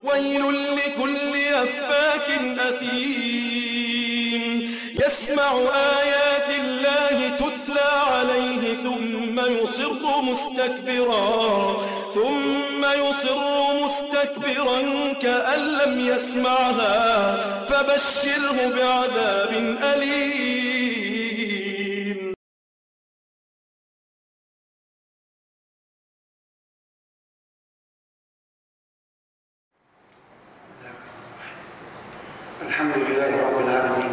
ويل لكل أفاك أثيم يسمع آيات الله تتلى عليه ثم يصر مستكبرا ثم يصر مستكبرا كأن لم يسمعها فبشره بعذاب أليم الحمد لله رب العالمين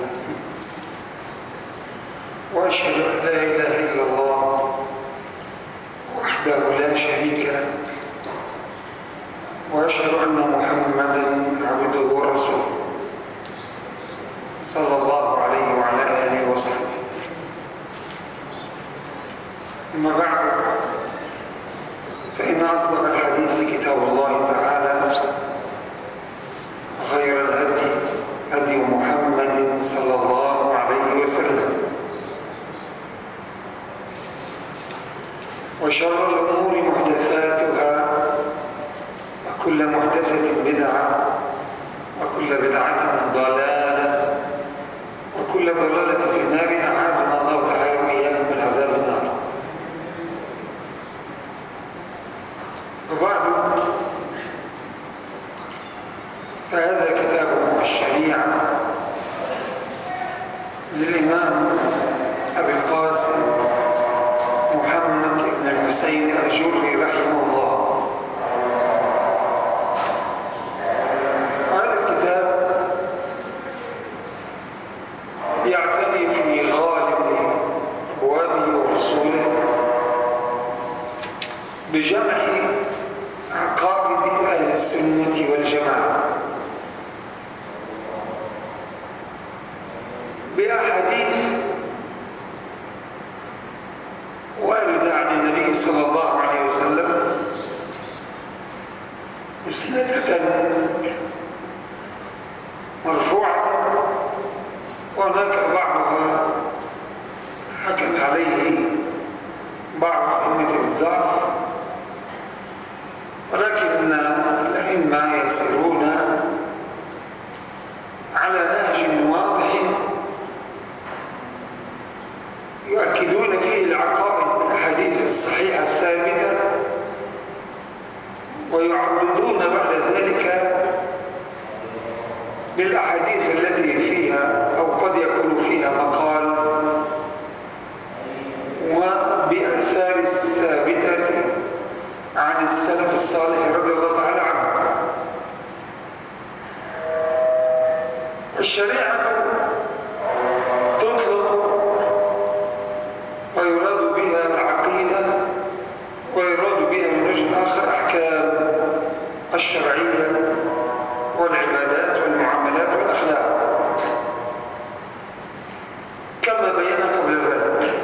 وأشهد أن لا إله إلا الله وحده لا شريك له وأشهد أن محمدا عبده ورسوله صلى الله عليه وعلى آله وصحبه أما بعد فإن أصدق الحديث كتاب الله تعالى وخير الهدي هدي محمد صلى الله عليه وسلم وشر الأمور محدثاتها وكل محدثة بدعة وكل بدعة ضلالة وكل ضلالة في النار أعاذنا الله تعالى وإياكم من عذاب النار وبعد فهذا كتاب الشريعة للإمام أبي القاسم محمد بن الحسين الأجري رحمه الله وهذا الكتاب يعتني في غالب أبوابه وفصوله بجمع عقائد أهل السنة والجماعة بأحاديث واردة عن النبي صلى الله عليه وسلم مسندة مرفوعة وهناك بعضها حكم عليه بعض أئمة الضعف ولكن الأئمة يسيرون على نهج واضح يؤكدون فيه العقائد بالأحاديث الصحيحة الثابتة ويعضدون بعد ذلك بالأحاديث التي فيها أو قد يكون فيها مقال وبأثار الثابتة عن السلف الصالح رضي الله تعالى عنه الشريعة تطلق ويراد بها العقيدة ويراد بها من وجه آخر أحكام الشرعية والعبادات والمعاملات والأخلاق كما بينا قبل ذلك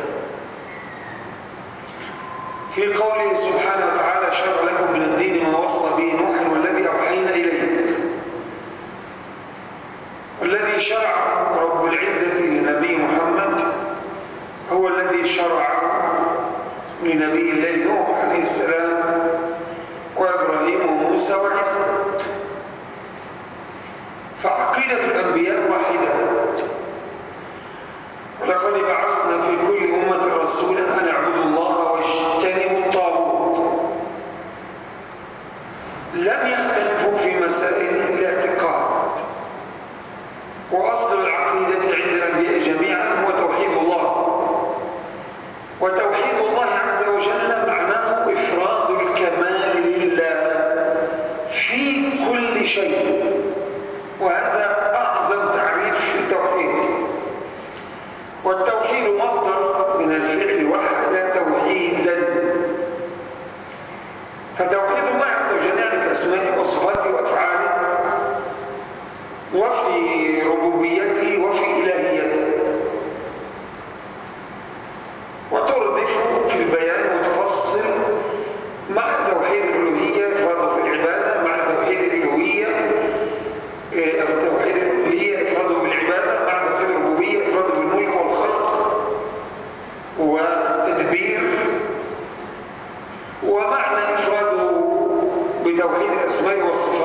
في قوله سبحانه وتعالى شرع لكم من الدين ما وصى به نوح والذي أوحينا إليه والذي شرع رب العزة لنبي محمد هو الذي شرع لنبي الله نوح عليه السلام وإبراهيم وموسى وعيسى فعقيدة الأنبياء واحدة ولقد بعثنا في كل أمة رسولا أن اعبدوا الله واجتنبوا الطاغوت لم يختلفوا في مسائل الاعتقاد وأصل العقيدة عند الأنبياء جميعا هو توحيد الله وتوحيد الله عز وجل معناه إفراد الكمال لله في كل شيء وهذا أعظم تعريف للتوحيد والتوحيد مصدر من الفعل وحد توحيدا فتوحيد الله عز وجل يعني في أسمائه وصفاته وأفعاله وفي ربوبيته وفي إلهيته وتردف في البيان وتفصل معنى توحيد الألوهية إفراده في العبادة معنى توحيد الألوهية توحيد الألوهية إفراده بالعبادة معنى توحيد الربوبية إفراده بالملك والخلق والتدبير ومعنى إفراده بتوحيد الأسماء والصفات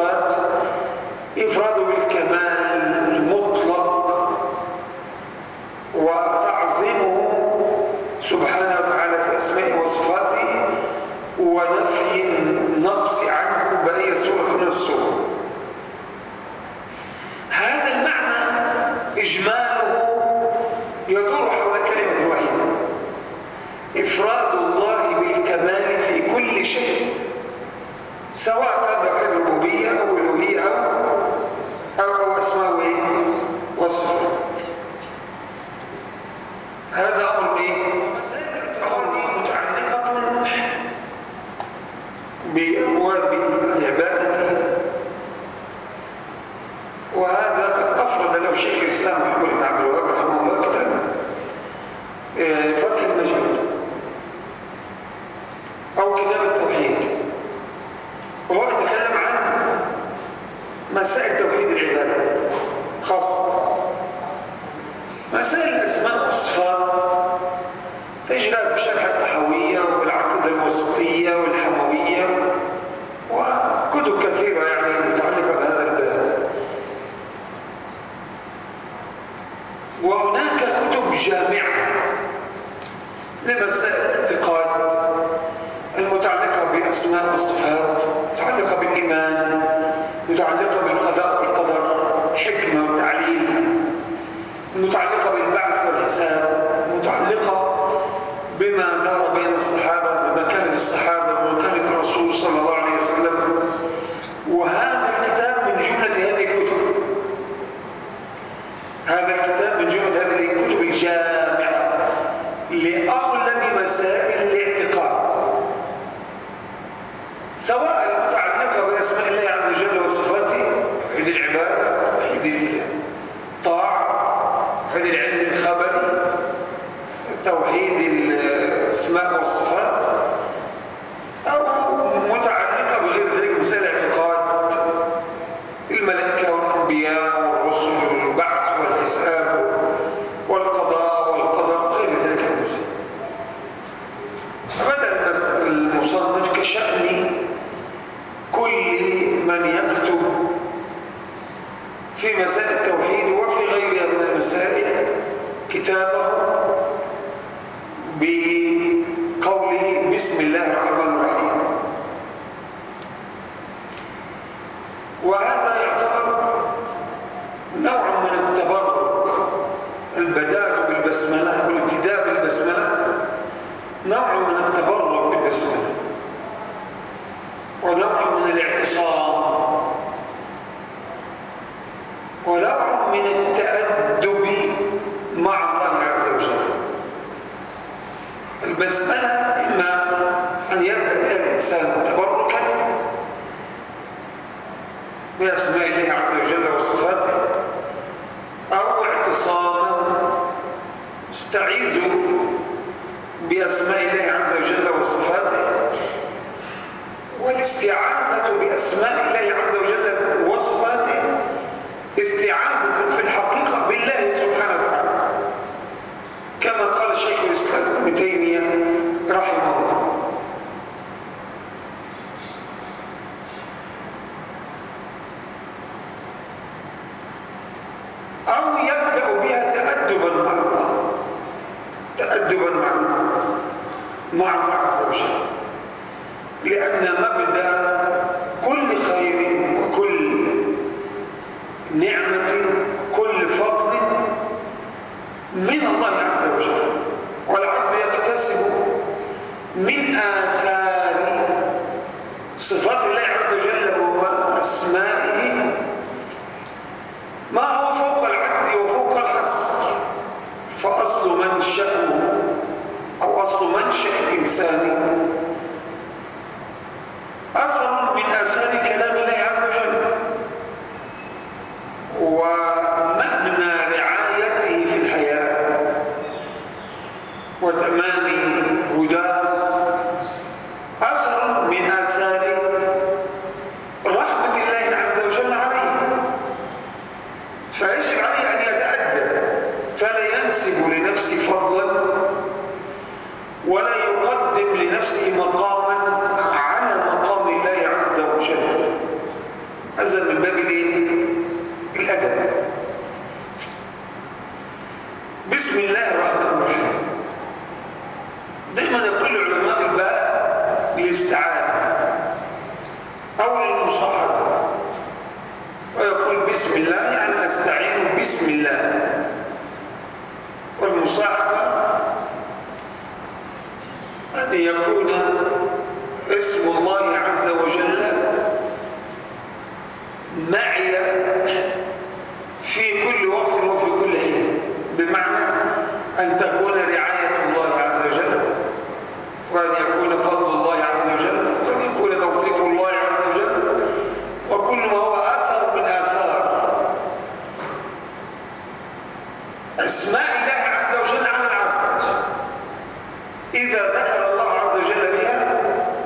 الصورة هذا المعنى إجماله يدور حول كلمة واحدة إفراد الله بالكمال في كل شيء سواء كان توحيد الربوبية أو الألوهية أو أو أو أسماء وإيه؟ وصفات هذا أمر إيه؟ مسائل الاعتقاد متعلقة بأبواب العبادة وهذا قد أفرد له شيخ الإسلام محمد بن عبد الوهاب رحمه الله كتابا آه، فتح المجيد أو كتاب التوحيد وهو يتكلم عن مسائل توحيد العبادة خاصة مسائل الأسماء والصفات تجدها في شرح التحوية والعقيدة الوسطية والحموية وكتب كثيرة يعني متعلقة بهذا الباب وهناك كتب جامعة لمسائل الاعتقاد المتعلقة بأسماء والصفات متعلقة بالإيمان متعلقة بالقضاء والقدر حكمة وتعليل متعلقة بالبعث والحساب متعلقة بما دار بين الصحابة بمكانة الصحابة بمكانة الرسول صلى الله عليه وسلم وهذا الكتاب من جملة هذه الكتب هذا الكتاب من جملة هذه الكتب الجامعة لأغلب مسائل الاعتقاد سواء المتعلقة بأسماء الله عز وجل وصفاته توحيد العبادة توحيد الطاعة توحيد العلم الخبري توحيد الأسماء والصفات أو متعلقة بغير ذلك مسائل الاعتقاد الملائكة والأنبياء والرسل والبعث والحساب والقضاء والقدر وغير ذلك من المسائل فبدأ المصنف كشأن كل من يكتب في مسائل التوحيد وفي غيرها من المسائل كتابه بقوله بسم الله الرحمن الرحيم وهذا يعتبر نوع من التبرك البداءة بالبسملة والابتداء بالبسملة نوع من التبرك بالبسملة ونوع من الاعتصام ونوع من التأدب مع الله عز وجل البسملة إما أن يبدأ بها الإنسان تبركا بأسماء الله عز وجل وصفاته أو اعتصاما استعيذ بأسماء الله عز وجل وصفاته والاستعاذة بأسماء الله عز وجل وصفاته استعاذة في الحقيقة بالله سبحانه وتعالى كما قال شيخ الإسلام ابن تيمية رحمه الله أو يبدأ بها تأدبا مع الله تأدبا مع الله مع الله عز وجل لأن مبدأ كل خير وكل نعمة وكل فضل من الله عز وجل والعبد يكتسب من آثار صفات الله عز وجل وأسمائه ما هو فوق العد وفوق الحصر فأصل منشأه أو أصل منشأ الإنسان أثر من آثار كلام الله عز وجل ومبنى رعايته في الحياة وتمام هداه أثر من آثار رحمة الله عز وجل عليه فيجب عليه أن يتأدب فلا ينسب لنفسه فضلا ولا يقدم لنفسه مقاما على مقام الله عز وجل هذا من باب الأدب بسم الله الرحمن الرحيم دائما يقول علماء الباء للاستعانة أو للمصاحبة بسم الله يعني نستعين بسم الله والمصاحبة أن يكون اسم الله عز وجل معي في كل وقت وفي كل حين بمعنى أن تكون رعاية الله عز وجل وأن يكون فضل الله عز وجل وأن يكون توفيق الله عز وجل وكل ما هو أثر من آثار أسماء الله عز وجل على العبد إذا ذكر الله عز وجل بها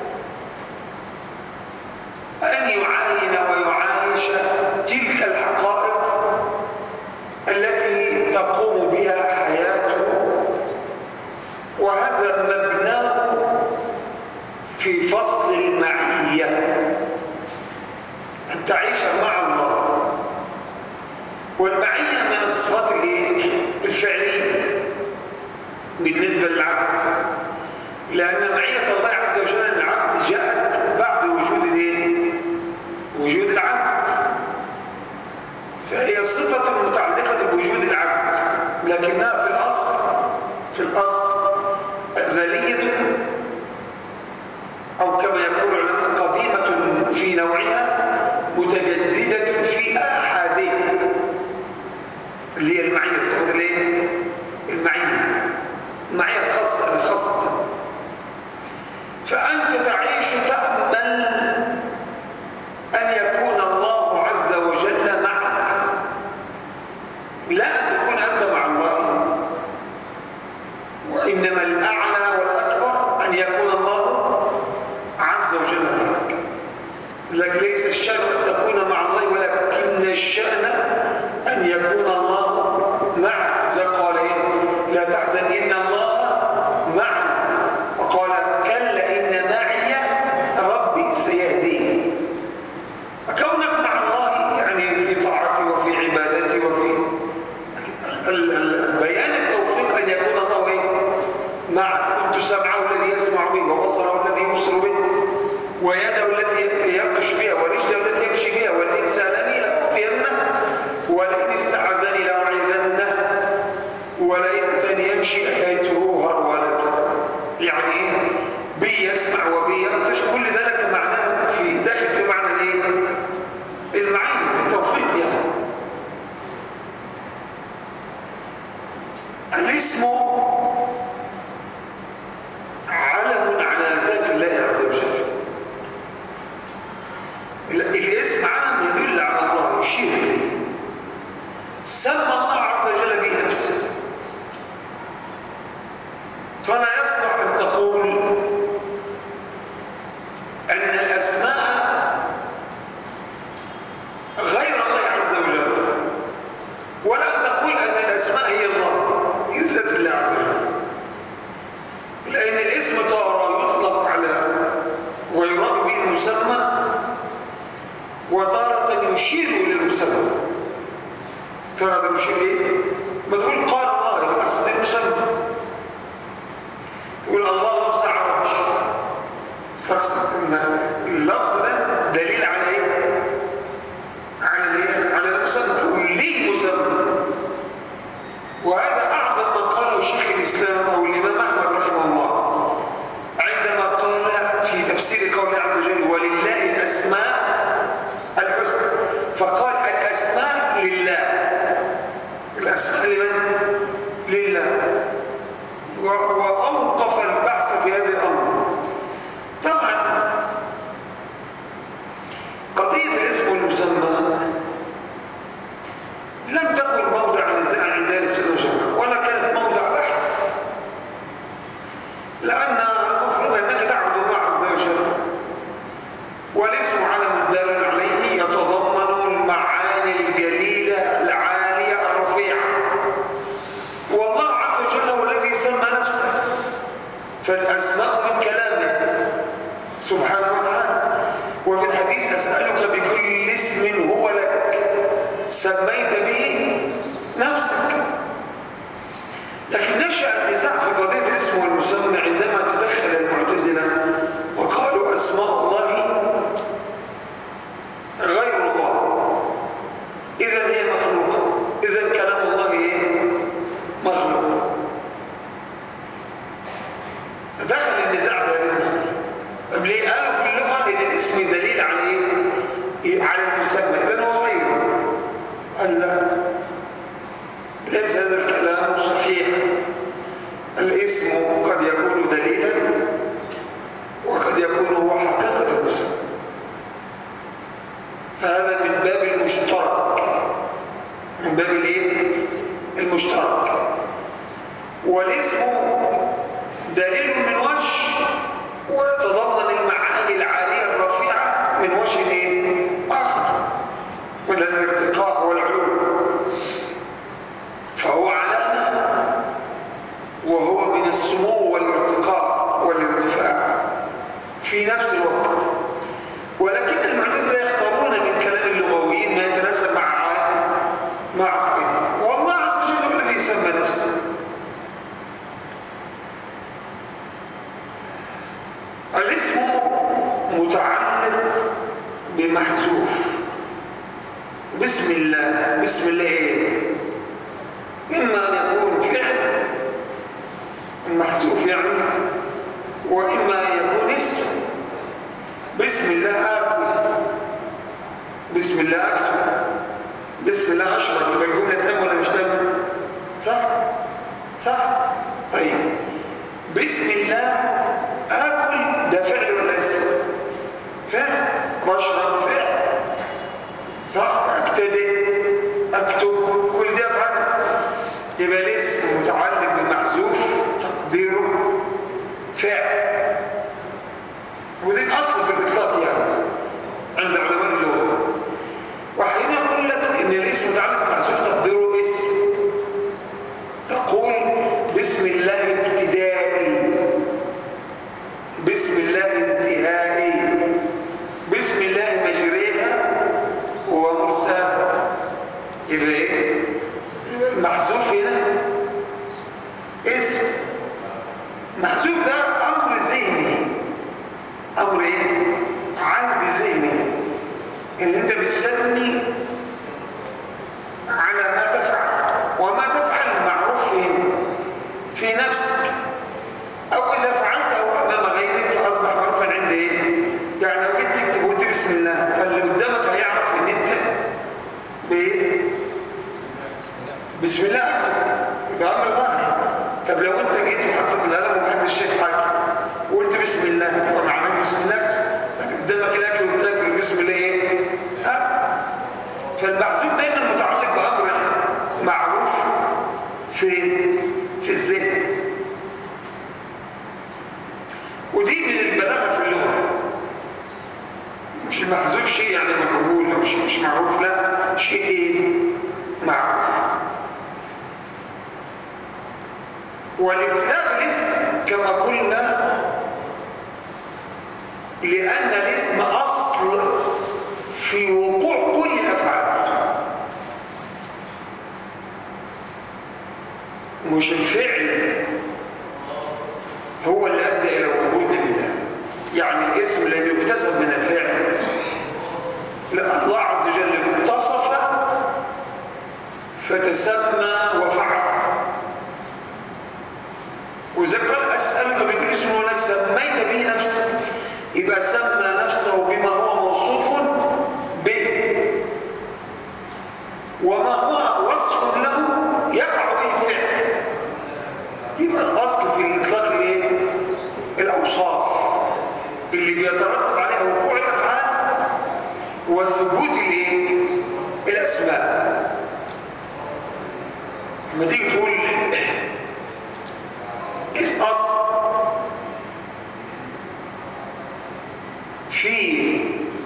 أن يعاين ويعايش تلك الحقائق التي تقوم بها حياته وهذا مبناه في فصل المعية أن تعيش مع الله والمعية من الصفات الفعلية بالنسبة للعبد لأن معية الله عز وجل للعبد جاءت بعد وجود الايه؟ وجود العبد فهي صفة متعلقة بوجود العبد لكنها في الأصل في الأصل أزلية أو كما يقول العلماء قديمة في نوعها متجددة في آحادها اللي هي المعية صفة الايه؟ المعية المعية الخاصة الخاصة فأنت تعيش تأمل أن يكون الله عز وجل معك لا أن تكون أنت مع الله وإنما الأعلى والأكبر أن يكون الله عز وجل معك لكن ليس الشأن أن تكون مع الله ولكن الشأن أن يكون الله معك زي قال إيه لا تحزن إن الله معنا وقال كلا إن معي ربي سيهدين فكونك مع الله يعني في طاعتي وفي عبادتي وفي بيان التوفيق أن يكون الله إيه؟ معك كنت سمعه الذي يسمع به وبصره الذي يبصر به ويده التي يبطش بها ورجله التي يمشي بها ولئن سألني لأعطينه ولئن استعاذني لأعيذنه ولئن أتاني يمشي أتيته هرولة يعني إيه؟ بي يسمع وبي يبطش كل ذلك معناه في داخل في معنى الايه؟ المعين التوفيق يعني الاسم علم على ذات الله عز وجل الاسم علم يدل على الله يشير اليه سمى الله عز وجل به نفسه فلا يصلح ان تقول ان الاسماء غير الله عز وجل ولا ان تقول ان الاسماء هي الله هي ذات الله عز وجل لان الاسم تارة يطلق على ويراد به المسمى وتارة يشير الى المسمى تارة يشير ايه؟ ما تقول قال الله يبقى تقصد المسمى تقول الله لفظ عربي تقصد ان اللفظ ده دليل على ايه؟ على الايه؟ على المسمى وليه مسمى وهذا اعظم ما قاله شيخ الاسلام او الامام احمد رحمه الله عندما قال في تفسير قوله عز وجل ولله الاسماء الحسنى فقال الاسماء لله الاسماء لمن؟ لله واوقف البحث في هذا الامر طبعا قضيه الاسم والمسمى لم تكن موضع نزاع عند اهل السنه والجماعه ولا كانت موضع بحث لان المفروض انك تعبد الله عز وجل والاسم علم دال عليه يتضمن المعاني الجليله العاليه الرفيعه والله عز وجل هو الذي سمى نفسه فالاسماء من كلامه سبحانه وتعالى وفي الحديث اسالك بكل اسم هو لك سميت به نفسك لكن نشأ النزاع في قضية الاسم والمسمى عندما تدخل المعتزلة وقالوا أسماء الله غير الله إذا المشترك من باب الايه المشترك والاسم دليل من وجه ويتضمن المعاني العاليه الرفيعه من وجه ايه اخر وده الارتقاء والعلو فهو علامه وهو من السمو والارتقاء والارتفاع في نفس الوقت ولكن المعتزله يختارون من كلام اللغويين ما يتناسب مع مع عقيده والله عز وجل هو الذي سمى نفسه الاسم متعلق بمحذوف بسم الله بسم الله ايه اما ان يكون فعل المحذوف يعني واما ان يكون اسم بسم الله اكل بسم الله اكتب بسم الله اشرب يبقى الجمله تم ولا مش تم صح صح طيب بسم الله اكل ده فعل ولا اسم فعل واشرب فعل صح ابتدئ اكتب كل ده افعال يبقى الاسم متعلق بمحذوف تقديره فعل ودي الاصل في الاطلاق يعني عند علماء اللغه وحين يقول لك ان الاسم متعلق بمحذوف تقديره اسم تقول بسم الله ابتدائي بسم الله انتهائي بسم الله مجريها ومرساها يبقى ايه المحذوف هنا اسم محذوف ده امر ذهني امر ايه عهد ذهني ان انت بتسمي على ما تفعل وما تفعل معروف فين في نفسك او اذا فعلته امام غيرك فاصبح معروفا عند ايه يعني لو جيت تكتب وانت بسم الله فاللي قدامك هيعرف ان انت بايه بسم الله اكتب يبقى امر ظاهر طب لو انت جيت وحطيت القلم ومحدش شايف حاجه وقلت بسم الله يبقى معناه بسم الله اكتب قدامك الاكل وبتاكل بسم الله ايه ها فالمحذوف دايما متعلق بامر معروف في في الذهن ودي من البلاغه في اللغه مش المحذوف شيء يعني مجهول او شيء مش معروف لا شيء ايه معروف والابتداء بالاسم كما قلنا لأن الاسم أصل في وقوع كل الأفعال مش الفعل هو اللي أدى إلى وجود الله يعني الاسم لم يكتسب من الفعل لا الله عز وجل اتصف فتسمى وفعل وإذا قال أسألك بكل اسم ولك سميت به نفسك يبقى سمى نفسه بما هو موصوف به وما هو وصف له يقع به الفعل يبقى الأصل في الإطلاق الايه؟ الأوصاف اللي بيترتب عليها وقوع الأفعال وثبوت الايه؟ الأسماء لما تيجي تقول الأصل في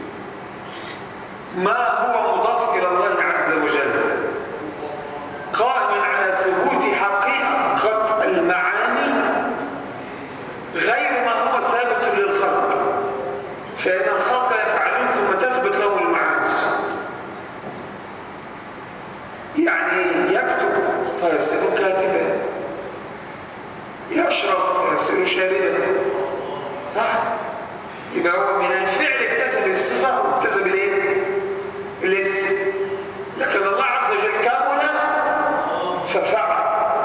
ما هو مضاف إلى الله عز وجل قائم على ثبوت حقيقة المعاني غير ما هو ثابت للخلق فإن الخلق يفعلون ثم تثبت لهم المعاني يعني يكتب فيصير كاتبا يشرب فيصير شاربا صح يبقى هو من الفعل اكتسب الصفه واكتسب الايه الاسم لكن الله عز وجل كامل ففعل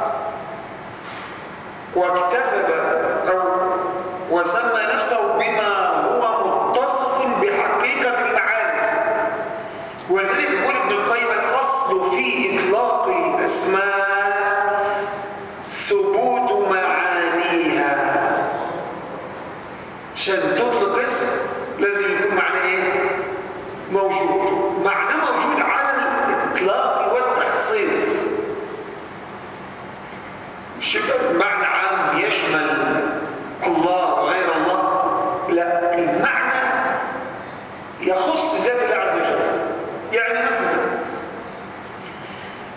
واكتسب او وسمى نفسه بما هو متصف بحقيقه المعاني ولذلك يقول ابن القيم الاصل في اطلاق الاسماء ثبوت معانيها عشان تطلق اسم لازم يكون معناه ايه موجود معناه موجود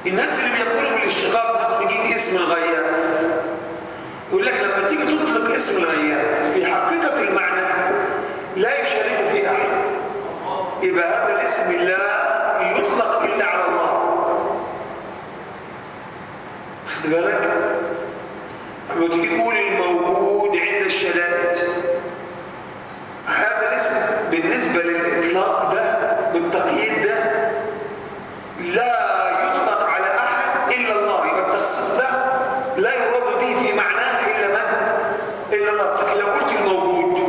الناس اللي بيقولوا بالاشتقاق مثلا يجيب اسم الغياث يقول لك لما تيجي تطلق اسم الغياث في حقيقة المعنى لا يشارك فيه أحد يبقى هذا الاسم لا يطلق إلا على الله خد بالك لما تيجي تقول الموجود عند الشدائد هذا الاسم بالنسبة للإطلاق ده بالتقييد ده لا يطلق على أحد إلا الله يبقى التخصيص ده لا يراد به في معناه إلا من؟ إلا الله لكن لو قلت الموجود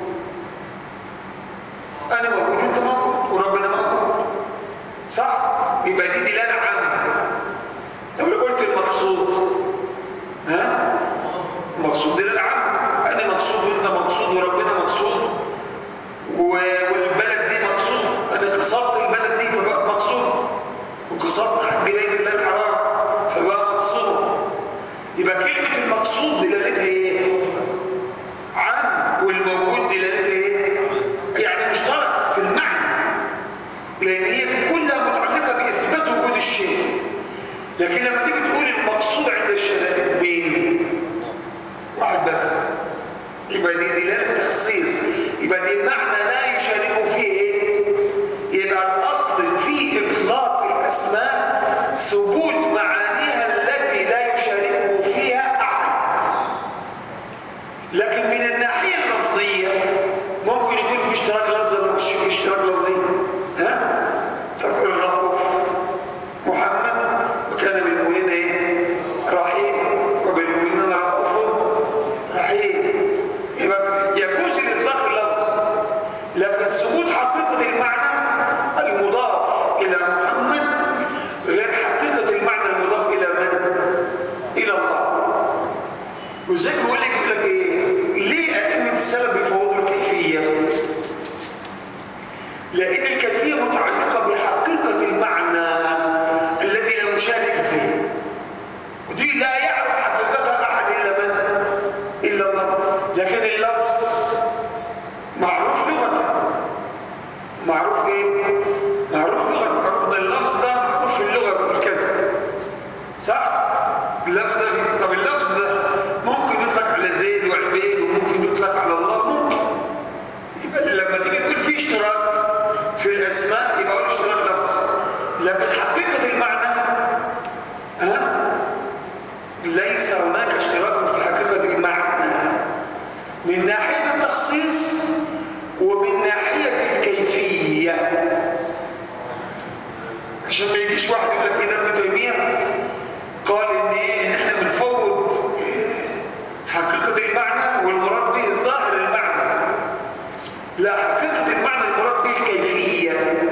أنا موجود وأنت موجود وربنا موجود صح؟ يبقى دي دلالة عامة طب لو قلت المقصود ها؟ المقصود دلالة عامة أنا مقصود وأنت مقصود وربنا مقصود والبلد دي مقصود أنا كسرت البلد دي فبقت مقصود وكسرت حق بيت الله الحرام فبقى مقصود يبقى كلمة المقصود دلالتها ايه؟ عن والموجود دلالتها ايه؟ يعني مشترك في المعنى لأن هي كلها متعلقة بإثبات وجود الشيء لكن لما تيجي تقول المقصود عند الشدائد مين؟ واحد بس يبقى دي دلالة تخصيص يبقى دي معنى لا يشارك فيه ايه؟ يبقى الأصل في إطلاق الأسماء ثبوت معانيها التي لا يشاركه فيها أحد لكن من الناحية اللفظية ممكن يكون في اشتراك لفظي ولا مش في اشتراك لفظي ها؟ ففي الرؤوف محمد وكان بالمؤمنين ايه؟ رحيم وبالمؤمنين رؤوف رحيم يبقى يجوز الإطلاق اللفظي لكن ثبوت حقيقة المعنى المضاف إلى محمد غير حقيقة المعنى المضاف إلى من؟ إلى الله وزيك بيقول لك يقول لك إيه؟ ليه أئمة السلف بيفوضوا الكيفية؟ لأن الكيفية متعلقة بحقيقة المعنى الذي لا مشارك فيه ودي لا يعرف حقيقتها أحد إلا من؟ إلا الله لكن اللفظ معروف لغة معروف ايه؟ معروف لغة معروف ده اللفظ ده معروف في اللغة بيقول كذا صح؟ اللفظ ده طب اللفظ ده ممكن يطلق على زيد وعبيد وممكن يطلق على الله ممكن يبقى لما تيجي تقول في اشتراك في الاسماء يبقى هو اشتراك لفظ لكن حقيقة المعنى ها ليس هناك اشتراك في حقيقة المعنى من ناحية التخصيص ومن ناحية الكيفية عشان ما يجيش واحد يقول لك ايه ده ابن تيمية قال ان ايه ان احنا بنفوض حقيقة المعنى والمراد به ظاهر المعنى لا حقيقة المعنى المراد به الكيفية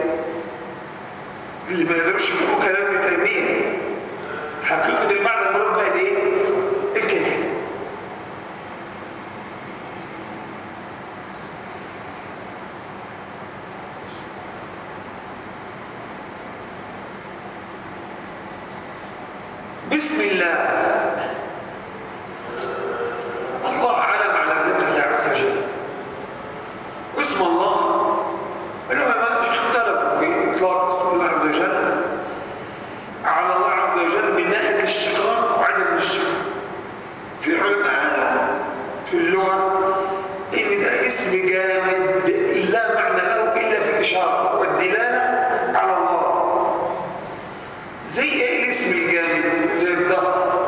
اللي ما يقدرش يفهموا كلام ابن تيمية حقيقة المعنى المراد بها الايه؟ الكيفية بسم الله الله علم على ذات الله عز وجل واسم الله العلماء اختلفوا في اطلاق اسم الله عز وجل على الله عز وجل من ناحيه الاشتقاق وعدم الاشتقاق في علماء قالوا في اللغه ان ده اسم جامد لا معنى له الا في الاشاره والدلاله على الله زي ايه الاسم الجامد زي الدهر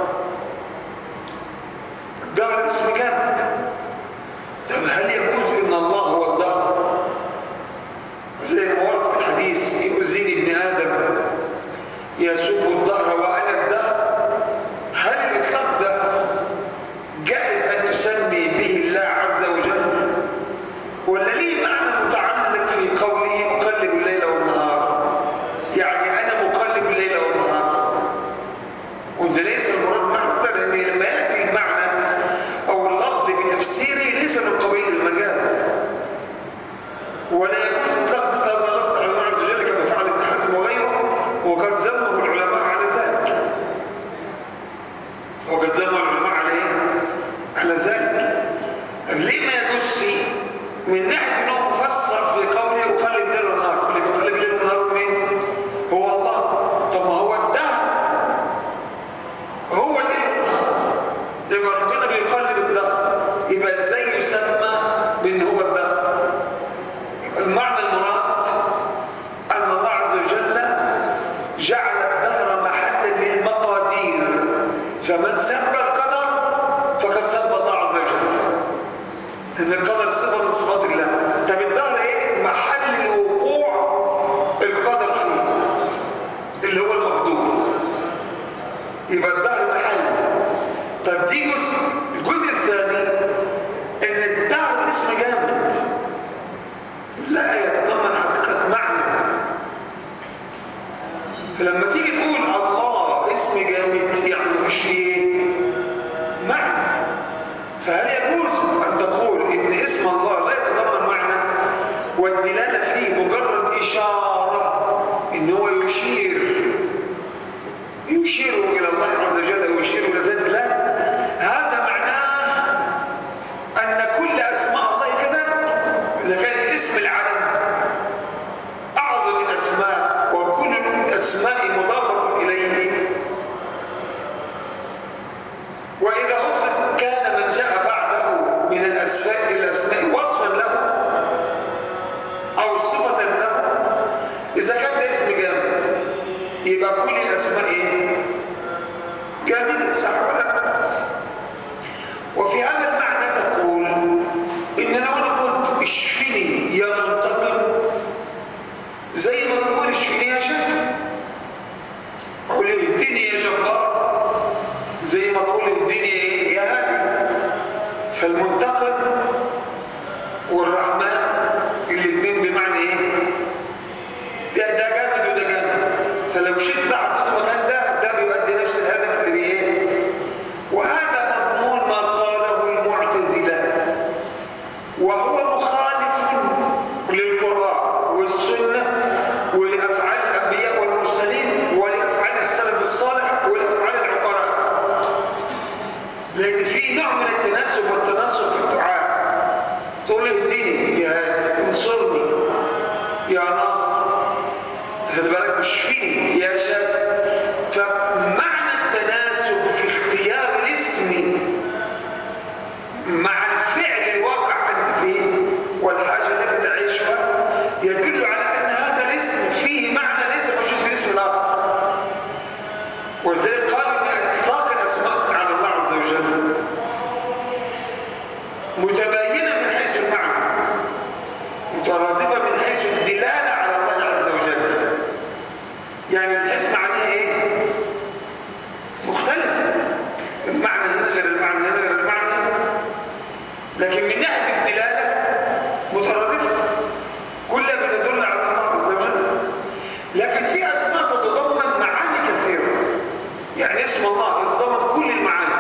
الدهر اسم جامد طب هل يجوز ان الله هو الدهر زي ما ورد في الحديث يؤذيني ابن ادم يسوق الدهر وانا الدهر هل الاطلاق ده جائز ان تسمي به الله عز وجل ولا ليه معنى متعلق في قوله اقلب الليل والنهار يعني انا مقلب الليل والنهار وده ليس المراد معنى ده لان لما ياتي المعنى او اللفظ بتفسيره ليس من قبيل المجاز ولا يجوز اطلاق مثل هذا اللفظ على الله عز وجل كما فعل ابن حزم وغيره وقد ذمه العلماء على ذلك وقد ذمه العلماء على ايه؟ على ذلك ليه ما يجوز من ناحيه انه مفسر في قوله يقلب ليل ونهار اللي بيقلب ليل ونهار مين؟ هو الله طب ما هو الدهر يبقى الدهر محل طب دي جزء الجزء الثاني ان الدهر اسم جامد لا يتضمن حقيقة معنى فلما تيجي تقول الله اسم جامد يعني مش فيه معنى فهل يجوز أن تقول إن اسم الله لا يتضمن معنى والدلالة فيه مجرد إشارة إن هو يشير يشير إلى الله عز وجل ويشير إلى ذات الله هذا معناه أن كل أسماء الله كذا إذا كان اسم العلم أعظم الأسماء وكل الأسماء مضافة إليه وإذا أطلق كان من جاء بعده من الأسماء الأسماء وصفا له أو صفة له إذا كان ده اسم جامد يبقى كل الأسماء إيه؟ جامدة صح ولا لا؟ وفي هذا المعنى تقول إن لو أنا قلت اشفني يا منتقم زي ما تقول اشفني يا شافي قول اهدني يا جبار زي ما تقول اهدني يا هادي فالمنتقم والرحمن الاثنين بمعنى ايه؟ ده ده جامد وده جامد فلو شئت ده حطيته مكان ده ده بيؤدي نفس الهدف اللي بايه؟ وهذا مضمون ما قاله المعتزله وهو مخالف للقرآن والسنة ولأفعال الأنبياء والمرسلين ولأفعال السلف الصالح ولأفعال العقلاء لأن في نوع من التناسب والتناسق في الدعاء تقول اهدني يا هادي انصرني يا ناصر خد بالك اشفيني يا شافي فمعنى التناسب في اختيار الاسم مع الفعل الواقع أنت فيه والحاجة التي تعيشها يدل على أن هذا الاسم فيه معنى ليس موجود في الاسم الآخر ولذلك قالوا أن إطلاق الأسماء على الله عز وجل متباينة من حيث المعنى مترادفة من حيث الدلالة على الله عز وجل يعني الاسم معناه إيه؟ مختلف المعنى هنا غير المعنى هنا غير المعنى هنا لكن من ناحية الدلالة مترادفة كلها بتدل على الله عز وجل لكن في أسماء تتضمن معاني كثيرة يعني اسم الله يتضمن كل المعاني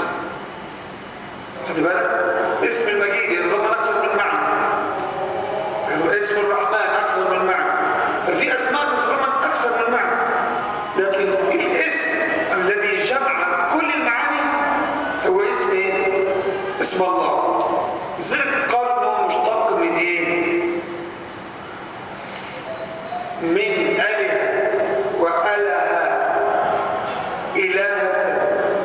خد بالك اسم المجيد يتضمن أكثر من معنى اسم الرحمن أكثر من معنى ففي أسماء تتضمن أكثر من معنى لكن الاسم الذي جمع كل المعاني هو اسم ايه؟ اسم الله لذلك قال انه مشتق من ايه؟ من اله واله الهة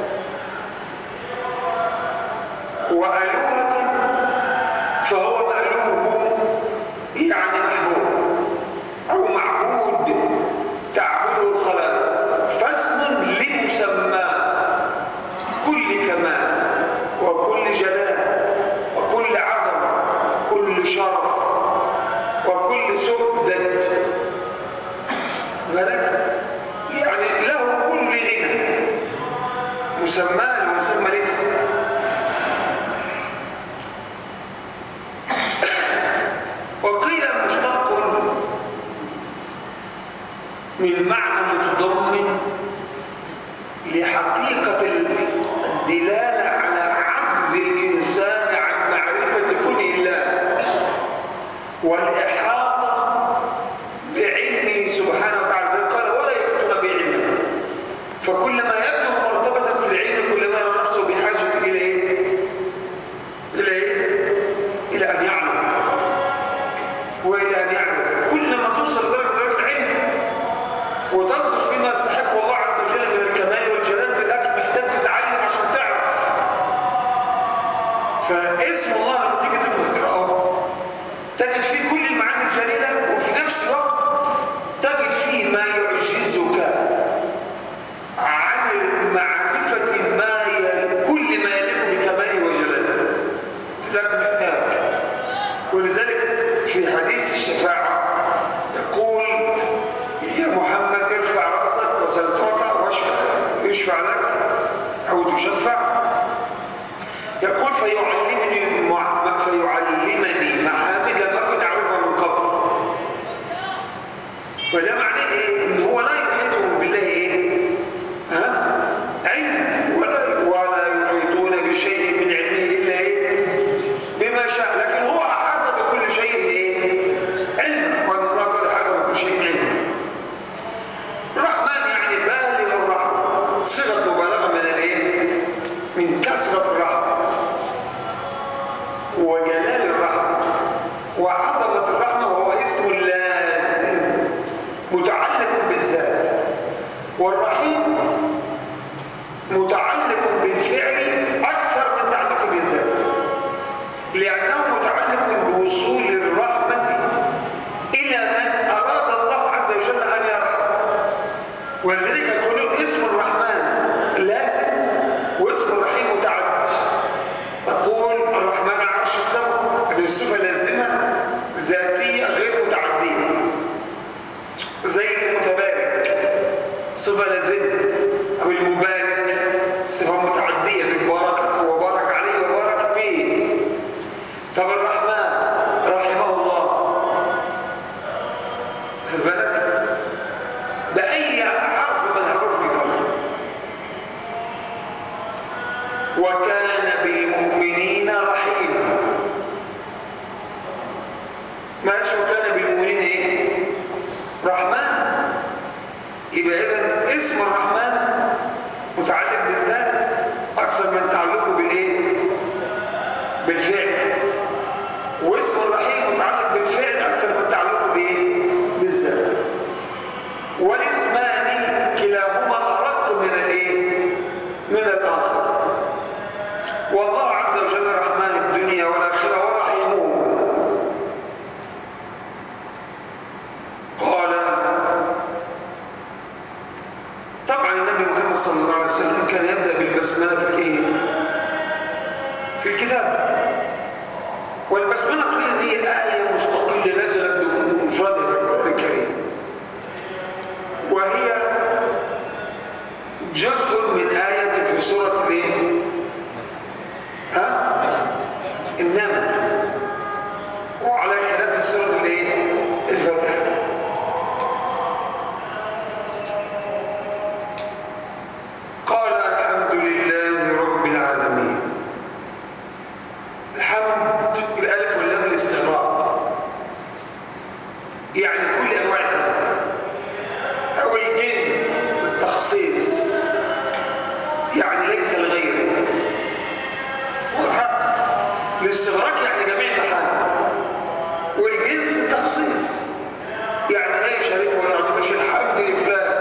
وألوهة فهو مألوه يعني محبوب أو معبود تعبده الخلائق فاسم لمسمى كل كمال وكل جلال وكل عظمة كل شرف وكل سؤدد بالك يعني له كل غنى مسمى ومسمى الاسم وقيل مشتق من معنى متضمن لحقيقة الدلالة على عجز الإنسان عن معرفة كل الله والإحاطة بعلمه سبحانه وتعالى قال ولا يحيطون بعلمه فكلما يبلغ مرتبة في العلم كلما يرى نفسه بحاجة إلى إيه؟ إلى إيه؟ إلى أن يعلم وإلى أن يعلم كلما توصل درجة درجة العلم وتنظر فيما يستحق الله عز وجل من الكمال والجلال تلاقيك محتاج تتعلم عشان تعرف فاسم الله لما تيجي تقرأه تجد فيه كل المعاني الجليلة وفي نفس الوقت تجد فيه ما يعجزك عن معرفة ما ي... كل ما يليق بكماله وجلاله تلاقيك محتاج ولذلك في حديث الشفاعة يقول يا محمد ارفع رأسك وسلطعك واشفع يشفع لك أو تشفع يقول فيعلمني مع- فيعلمني محامد لم أكن أعرفها من قبل وده معناه إيه؟ إن هو لا يحيطه بالله إيه؟ ها؟ علم ولا ولا يحيطون بشيء من علمه إلا إيه؟ بما شاء لكن هو أحاط بكل شيء إيه؟ علم وأن الله قد أحاط بكل شيء علم الرحمن يعني بالغ الرحمة صيغة مبالغة من الإيه؟ من كثرة الرحمة وجلال الرحمة وعظمة الرحمة وهو اسم لازم متعلق بالذات والرحيم متعلق بالفعل أكثر من تعلقه بالذات لأنه متعلق بوصول الرحمة إلى من أراد الله عز وجل أن يرحم ولذلك يقولون اسم الرحمن لازم واسم الرحيم متعدد تقول الرحمن على عرش استوى هذه الصفة لازمة ذاتية غير متعدية زي المتبارك صفة لازمة أو المبارك صفة متعدية بارك وبارك عليه وبارك به طب الرحمن رحمه الله خد بالك بأي حرف من حروف الكلمة وكان بالمؤمنين رحيما ما قالش وكان بالمؤمنين ايه رحمن يبقى اذا اسم الرحمن متعلق بالذات اكثر من تعلقه بالايه بالفعل واسم الرحيم متعلق بالفعل اكثر من تعلقه بايه بالذات والاسمان كلاهما ارق من الايه من الاخر والله عز وجل رحمن الدنيا والاخره ورحيمهما قال طبعا النبي محمد صلى الله عليه وسلم كان يبدا بالبسمله في الايه في الكتاب والبسمله قيل هي ايه مستقله نزلت بمفردها في القران الكريم وهي جزء من آية في سورة الايه؟ ها؟ النمل وعلى خلاف في سورة الايه؟ الفاتحة قال الحمد لله رب العالمين الحمد الألف واللام الاستغراق يعني كل أنواع الحمد أو الجنس التخصيص يعني ليس لغيره والحمد الاستغراق يعني جميع المحامد والجنس التخصيص يعني لا يشاركه يعني مش الحمد لفلان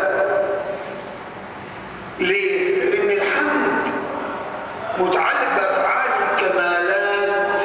ليه؟ لأن الحمد متعلق بأفعال الكمالات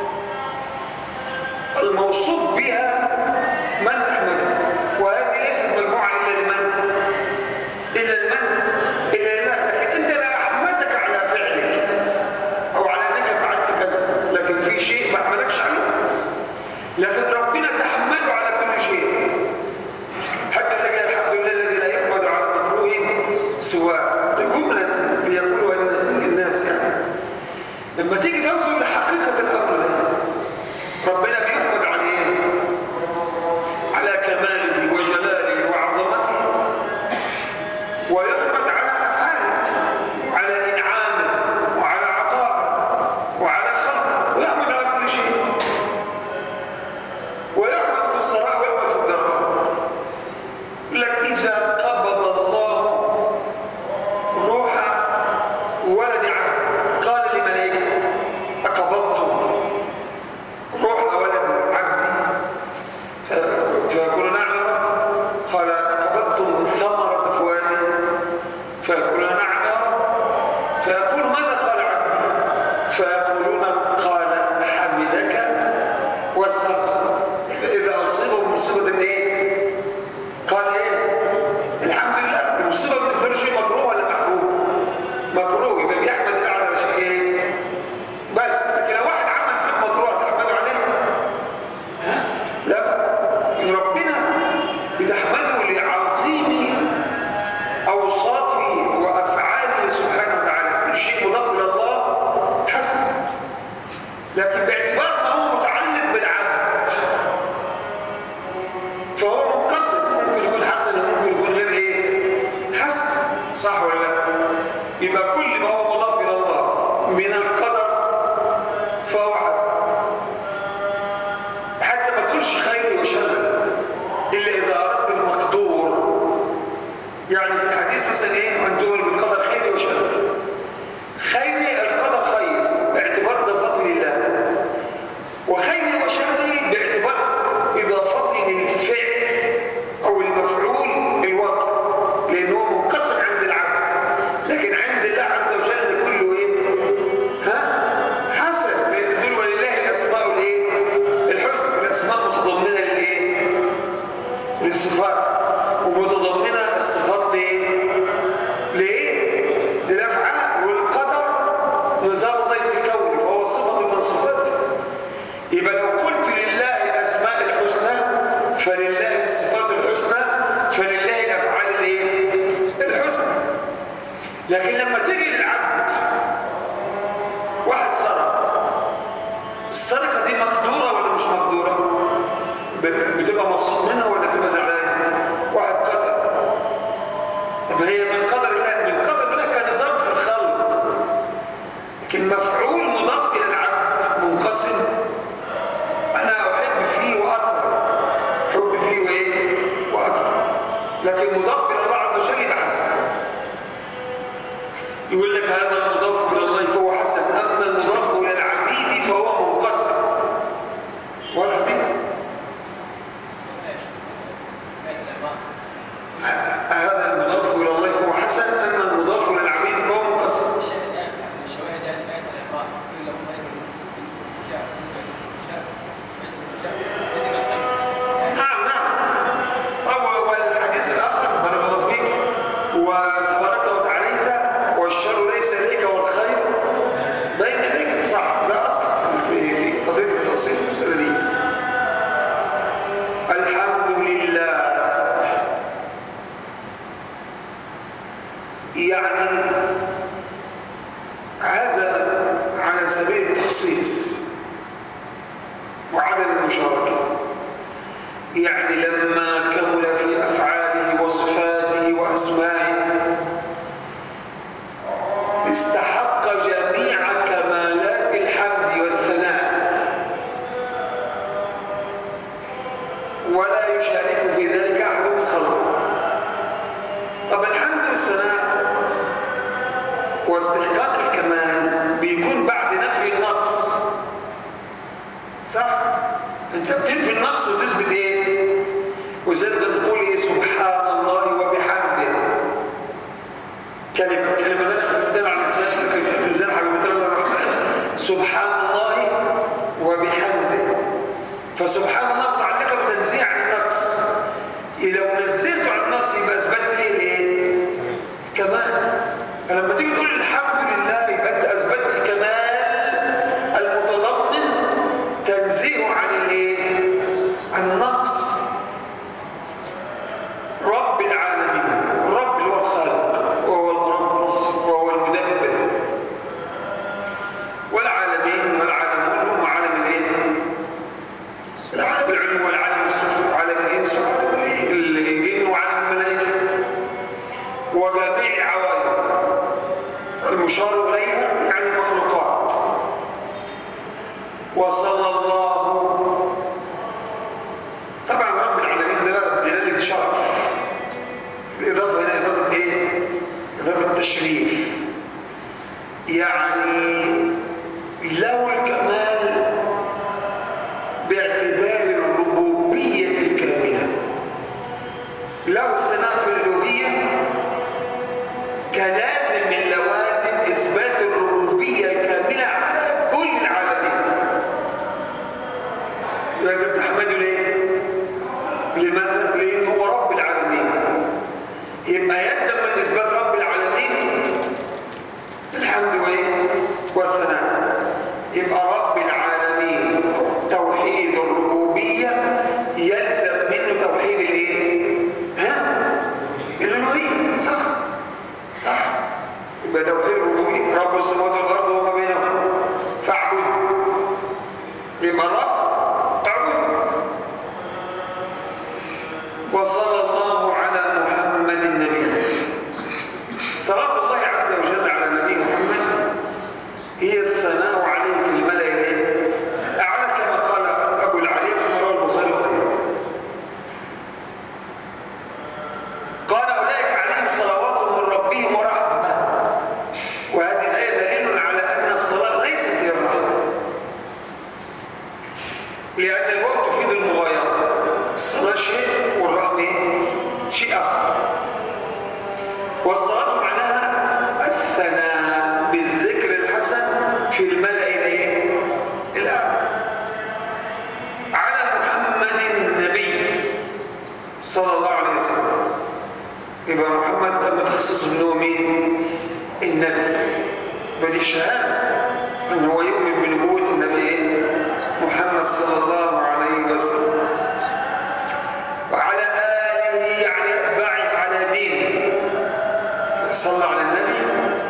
الموصوف بها من تحمده وهذه ليست مجموعة إلا لمن؟ إلا لمن؟ إلا لله لكن أنت لا أحمدك على فعلك أو على أنك فعلت كذا لكن في شيء ما أحمدكش عليه لكن ربنا تحمده على كل شيء حتى تلقى الحمد لله الذي لا يحمد على مكروه سواء دي جملة بيقولوها الناس يعني لما تيجي توصل لحقيقة الأمر ده ربنا بيحمد على ايه؟ على كماله وجلاله وعظمته ويحمد على أفعاله على إنعامه وعلى عطائه وعلى خلقه ويحمد على كل شيء ويحمد في السراء ويحمد في الضراء لك إذا قبض الله روح ولد عبد قال لملائكته يعني في الحديث مثلا ايه من تؤمن بالقدر خير وشر خير القدر خير باعتبار ده فضل الله وخير وشر باعتبار اضافته للفعل او المفعول الواقع لانه منقسم عند العبد لكن عند الله عز وجل كله ايه ها حسن لان تقول ولله الاسماء الايه الحسنى الاسماء متضمنه للايه للصفات ومتضمنه الصفات لايه لايه للافعال والقدر نظام الله في الكون فهو صفه من صفاته يبقى لو قلت لله الاسماء الحسنى فلله الصفات الحسنى فلله الافعال الايه الحسنى لكن لما تيجي للعبد واحد سرق السرقه دي مقدوره ولا مش مقدوره ب- بتبقى مبسوط منها ولا بتبقى زعلان واحد قتل طب هي من قدر الله من قدر الله كنظام في الخلق لكن مفعول مضاف الى العبد منقسم انا احب فيه واكره حب فيه وايه واكره لكن مضاف الى الله عز وجل يبقى حسن يقول لك هذا المضاف الى الله فهو حسن اما المضاف الى العبيد فهو منقسم واضح دي هذا المضاف الى الله فهو حسن اما المضاف الى العبيد فهو منقسم نعم نعم طب والحديث الاخر بارك الله فيك وتباركت وتعاليت والشر ليس اليك والخير بين يديك صح ده اصل في في قضيه التاصيل المساله دي الحمد لله يعني هذا على سبيل التخصيص وعدم المشاركه يعني لما كمل في أفعاله وصفاته وأسمائه استحق جميع كمالات الحمد والثناء ولا يشارك في ذلك أحد من خلقه طب الحمد والثناء واستحقاق الكمال بيكون بعد نفي النقص صح؟ انت بتنفي النقص وتثبت ايه؟ وذلك تقول ايه سبحان الله وبحمده كلمة كلمة ذلك خفيفتين على الإنسان في ميزان حبيبتين الله الرحمن سبحان الله وبحمده فسبحان الله متعلقة بتنزيه عن النقص لو نزلته عن النقص يبقى اثبتت ليه الايه؟ كمال فلما تيجي تقول الحمد لله يبقى انت اثبتت الكمال المتضمن تنزيه عن الايه؟ عن النقص رب العالمين الرب اللي هو الخالق وهو المربي وهو المدبر والعالمين والعالمون هم عالم الايه؟ العالم العلم والعالم السفلي وعالم الانس وعالم الايه؟ الجن وعالم الملائكه وجميع العوالم المشار اليها يعني المخلوقات وصلى الله طبعا رب العالمين ده بقى دلاله شرف الاضافه هنا اضافه ايه؟ اضافه تشريف يعني له الكمال باعتبار الربوبيه الكامله له الثناء في الالوهيه كلازم من لوازم اثبات الربوبيه الكامله على كل العالمين يبقى انت بتحمده ليه؟ لماذا؟ لأن هو رب العالمين يبقى يلزم من إثبات رب العالمين الحمد وإيه؟ والثناء يبقى رب العالمين توحيد الربوبية يلزم منه توحيد الإيه؟ ها؟ الألوهية صح؟ صح؟ يبقى توحيد الربوبية رب السماوات والأرض وما بينهم فاعبده يبقى رب اعبده وصلى الله على محمد النبي صلاة الله عز وجل على النبي محمد هي الثناء عليه في الملأ الإيه؟ الأعلى كما قال أبو العلي كما روى البخاري وغيره قال أولئك عليهم والصلاة معناها الثناء بالذكر الحسن في الملأ الايه؟ الأعلى على محمد النبي صلى الله عليه وسلم يبقى محمد تم تخصيصه ان هو مين؟ النبي ودي شهاده ان هو يؤمن بنبوه النبي إيه؟ محمد صلى الله عليه وسلم وعلى اله يعني اتباعه على دينه صلى على النبي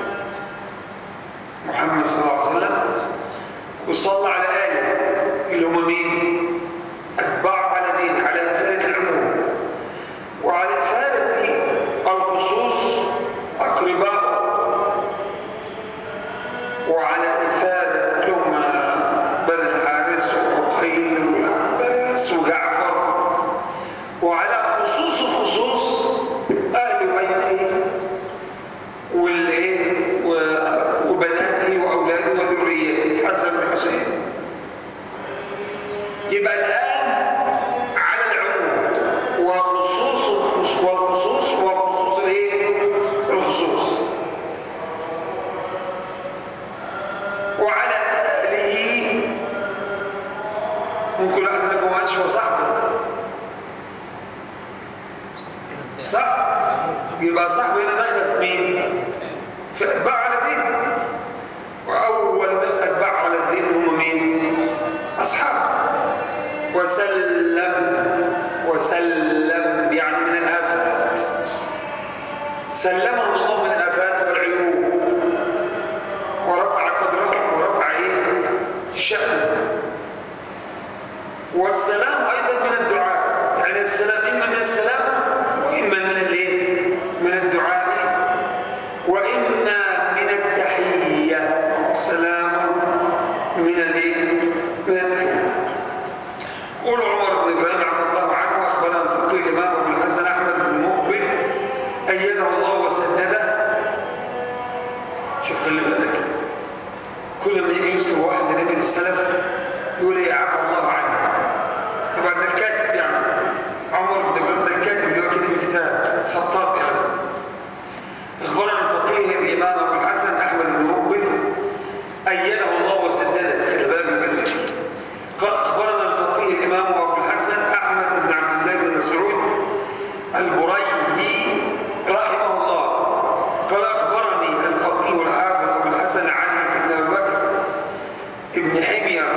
محمد صلى الله عليه وسلم وصلى على اله اللي هم مين؟ اتباعه على دينه على ثالث العموم وعلى ثالث الخصوص أقرباء وعلى إفادة لهم بن الحارث وعقيل والعباس وجعفر وعلى خصوص الخصوص أهل بيته والإيه و- وبناته وأولاده وذريته الحسن والحسين يبقى الآن على العموم وخصوص الخصوص والخصوص وخصوص الايه؟ الخصوص وعلى آله ممكن واحد منكم ما قالش هو صاحبه صح؟ يبقى صاحبه هنا داخل في مين؟ في أتباع على دين وأول ناس أتباع على الدين هم مين؟ أصحابه وسلم وسلم يعني من الآفات سلمهم الله من الآفات والعيوب ورفع قدرهم ورفع إيه؟ شأنهم والسلام أيضا من الدعاء يعني السلام إما من السلامة وإما من الإيه؟ من الدعاء وإما من التحية سلام من الإيه؟ من التحية قول عمر بن ابراهيم عفى الله عنه اخبرنا الفقيه الامام ابو الحسن احمد بن مقبل ايده الله وسدده شوف خلي بالك كل ما يجي يذكر واحد من نبي السلف يقول ايه عفى الله عنه طبعا ده الكاتب يعني عمر بن ابراهيم ده الكاتب اللي هو كاتب الكتاب خطاط يعني اخبرنا الفقيه الامام ابو الحسن احمد بن مقبل ايده الله وسدده خلي بالك من الجزء ده. قال اخبرنا الفقيه الامام ابو الحسن احمد بن عبد الله بن مسعود البريهي رحمه الله قال اخبرني الفقيه الحافظ ابو الحسن علي بن ابي بكر ابن حمير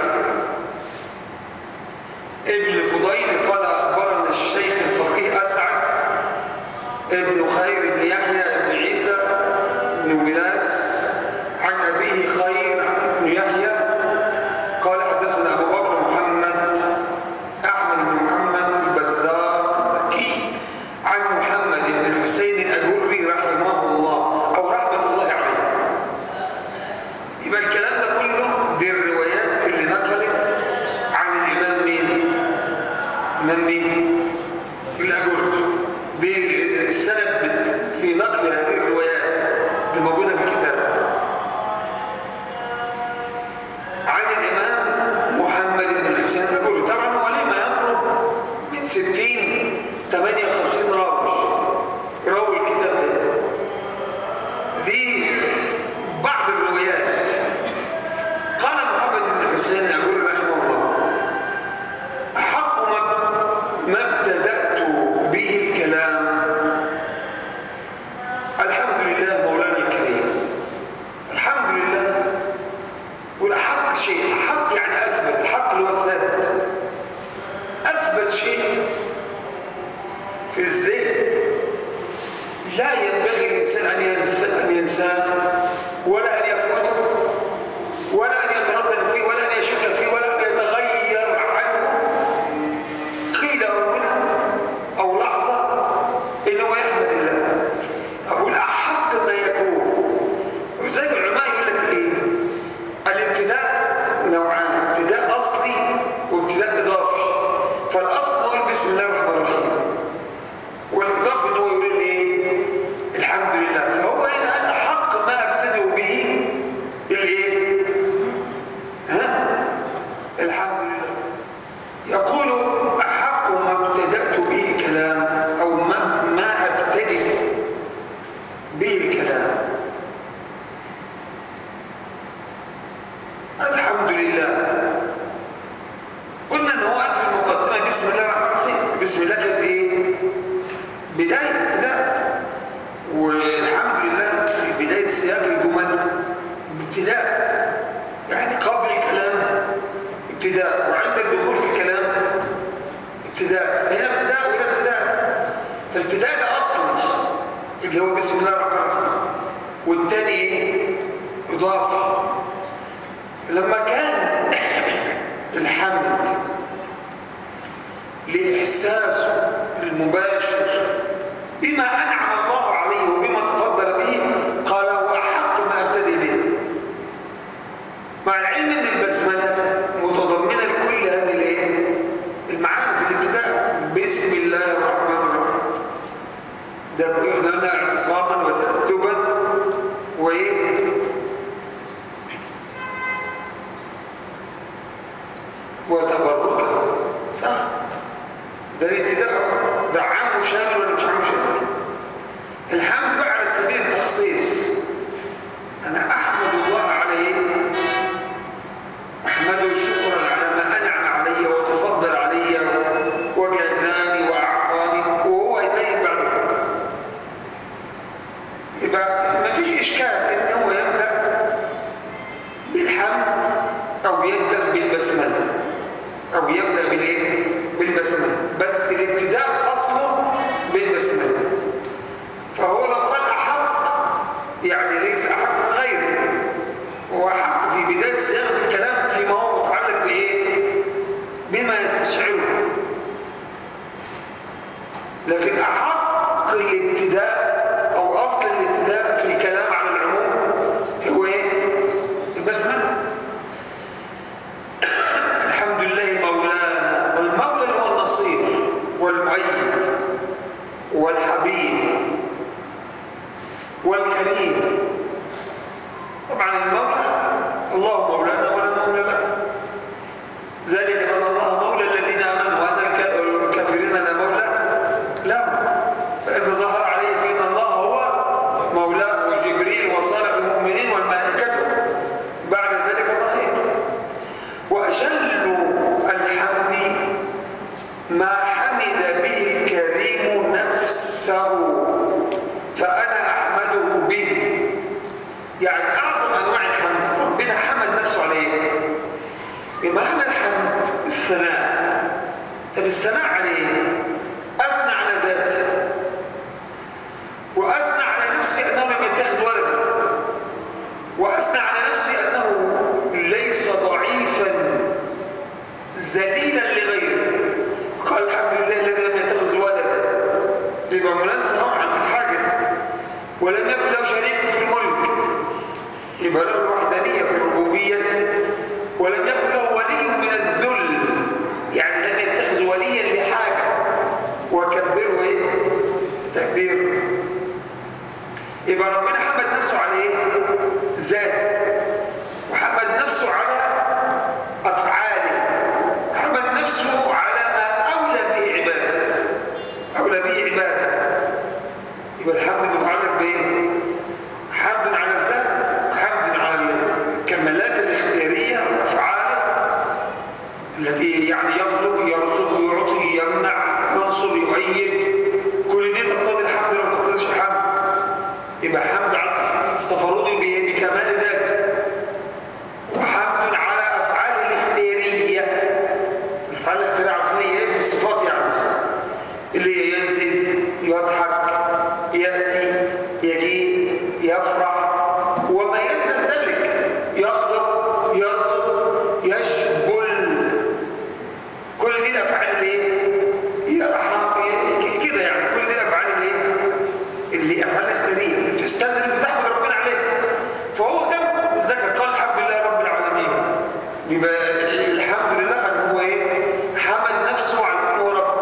ابن فضيل قال اخبرنا الشيخ الفقيه اسعد ابن خير بن يحيى بن عيسى بن ولاس عن ابيه خير بن يحيى قال حدثنا ابو بكر محمد احمد بن محمد البزار المكي عن محمد بن الحسين الاجري رحمه الله او رحمه الله عليه يبقى الكلام ده كله دي الروايات اللي نقلت عن الامام مين؟ امام مين؟ الاجري دي السند في نقل هذه الروايات اللي موجوده في الكتاب عن الإمام محمد بن الحسين النبوي طبعا هو ليه ما يقرب من 60 58 راوي راوي الكتاب ده دي بعض الروايات قال محمد بن الحسين النبوي رحمه الله أحق ما ما ابتدأت به الكلام الحمد لله مولانا الكريم الحمد لله والأحق شيء أحق يعني أثبت الحق اللي هو الثابت أثبت شيء في الذهن لا ينبغي الإنسان أن ينسى- أن ينساه ولا أن يفوته ولا أن يتردد فيه ولا أن يشك فيه ولا أن يتغير عنه قيل أو هنا أو لحظة إنه يحمد الله أقول أحق ما يكون وزي العلماء يقول لك إيه الابتداء نوعان ابتداء اصلي وابتداء اضافي فالاصل نقول بسم الله الرحمن الرحيم والاضافي ان هو يقول لي ايه الحمد لله فهو هنا انا حق ما ابتدئ به الايه اللي هو بسم الله الرحمن الرحيم والتاني ايه اضافه لما كان الحمد لاحساسه المباشر بما انعم الله عليه وبما تفضل به قال هو احق ما ابتدي به مع العلم ان البسمله متضمنه لكل هذه الايه المعاني في الابتداء بسم الله الرحمن الرحيم ده قلنا اعتصاما وتأدبا وايه وتبركا صح ده الابتداء ده عام وشامل ولا مش عام وشامل الحمد بقى على سبيل التخصيص انا احمد الله على ايه احمده شكرا على ما انعم علي وتفضل علي وجازاني واعطاني وهو يبين بعد كده يبقى ما فيش اشكال ان هو يبدا بالحمد او يبدا بالبسمله او يبدا بالايه بالبسمله بس الابتداء اصله بالبسمله فهو لو قال احق يعني ليس احق من غيره هو احق في بدايه صياغه الكلام فيما هو متعلق بايه بما يستشعره لكن احق الابتداء او اصل الابتداء في الكلام على العموم هو ايه البسمله الحمد لله مولانا المولى اللي هو النصير والمؤيد والحبيب والكريم طبعا المولى الله مولانا ولا مولى له ذلك بان الله مولى الذين امنوا وان الكافرين لا مولى لهم فاذا ظهر عليه فان الله هو مولاه وجبريل وصالح المؤمنين والملائكه بعد ذلك ظهير واجل الحمد ما حمد به الكريم نفسه فانا احمده به يعني اعظم انواع الحمد ربنا حمد نفسه عليه بمعنى الحمد الثناء طب الثناء عليه اثنى على ذاته واثنى على نفسي انه لم يتخذ ولدا واثنى على نفسي انه ليس ضعيفا ذليلا لغيره قال الحمد لله الذي لم يتخذ ولدا يبقى منزه عن حاجه ولم يكن له شريك في الملك يبقى له الوحدانيه في ربوبيته ولم يكن له ولي من الذل يعني لم يتخذ وليا لحاجه وكبره ايه تكبير يبقى ربنا حمد نفسه على ايه ذاته وحمد نفسه على افعاله حمد نفسه على ما اولى به عباده اولى به عباده يبقى الحمد متعلق بايه حمد على الذات حمد على الكمالات الاختياريه والافعال التي يعني يخلق يرزق يعطي يمنع ينصر يؤيد كل دي تقتضي الحمد لو ما تقتضيش الحمد يبقى حمد على تفرده بكمال ذاته وحمد على افعاله الاختياريه الافعال الاختياريه عارفين ايه في الصفات يعني اللي ينزل يضحك ياتي يجيء يفرح وما يلزم ذلك يخلق يرزق يشبل كل دي الافعال اللي ايه يرحم كده يعني كل دي الافعال اللي ايه اللي افعال اختياريه تستلزم انت تحمد ربنا عليه فهو ده ذكر قال الحمد لله رب العالمين يبقى الحمد لله ان هو ايه حمد نفسه على انه رب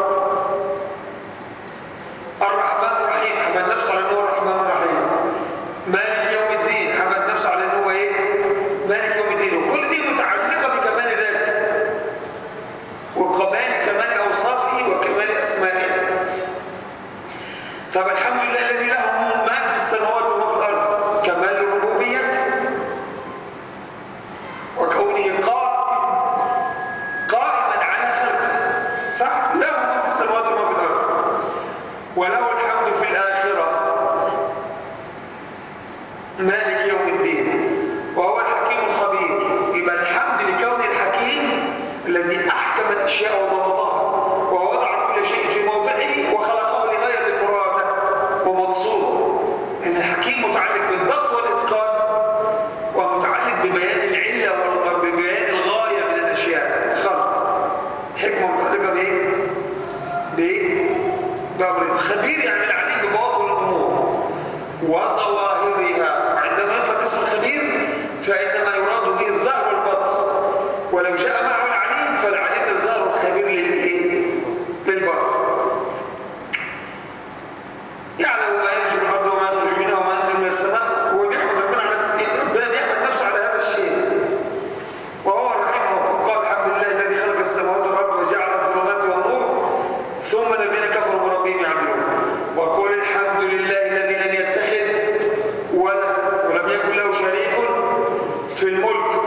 الرحمن الرحيم حمد نفسه على انه الرحمن الرحيم مالك يوم الدين حمد نفسه على انه ايه مالك يوم الدين وكل دي متعلقه بكمال ذاته وكمال كمال اوصافه وكمال اسمائه طب الحمد لله الذي له ما في السماوات وما في الارض كمال ربوبيته وكونه قائم التحكيم متعلق بالضبط والاتقان ومتعلق ببيان العله وببيان الغايه من الاشياء الخلق حكمه متعلقه بايه؟ بايه؟ بأمر الخبير يعني العليم ببواطن الامور وظواهرها عندما يطلق اسم الخبير فانما يراد به الظاهر والباطن ولو جاء معه العليم فالعليم الظاهر والخبير للايه؟ للباطن يعلم ما ينشر الارض وما يخرج منها وما ينزل من السماء هو بيحمد ربنا على ربنا بيحمد نفسه على هذا الشيء وهو الرحيم الغفور قال الحمد لله الذي خلق السماوات والارض وجعل الظلمات والنور ثم الذين كفروا بربهم يعدلون وقل الحمد لله الذي لم يتخذ ولد ولم يكن له شريك في الملك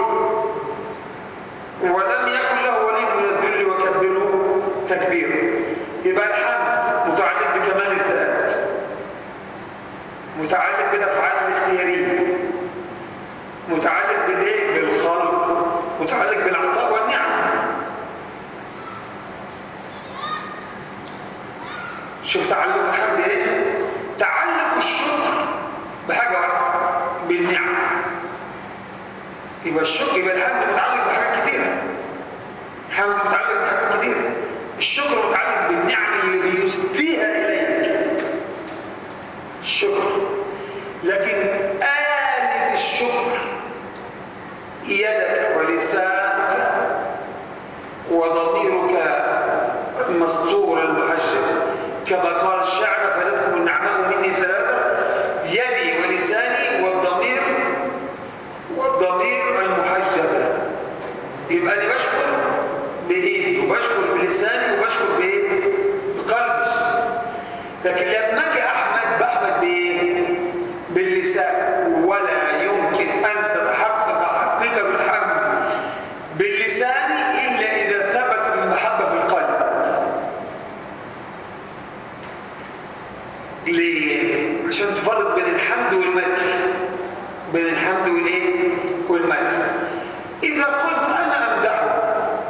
ولم يكن له ولي من الذل وكبره تكبيرا يبقى الحمد متعلق بكمال الذات متعلق بالافعال الاختياريه متعلق بالايه بالخلق متعلق بالعطاء والنعم شوف تعلق الحمد ايه تعلق الشكر بحاجه واحده بالنعم يبقى الشكر يبقى الحمد متعلق بحاجات كتيره الحمد متعلق بحاجات كتيره الشكر متعلق بالنعم اللي بيسديها اليك الشكر لكن آلة الشكر يدك ولسانك وضميرك المستور المحجب كما قال الشاعر فلتكم النعماء مني ثلاثة يدي ولساني والضمير والضمير المحجبة يبقى أنا بشكر بإيدي وبشكر بلساني وبشكر بإيه؟ بقلبي لكن لما أجي أحمد بحمد بإيه؟ باللسان ولا يمكن أن تتحقق حقيقة بالحمد باللسان إلا إذا ثبتت المحبة في القلب ليه؟ عشان تفرق بين الحمد والمدح بين الحمد والايه؟ والمدح إذا قلت أنا أمدحك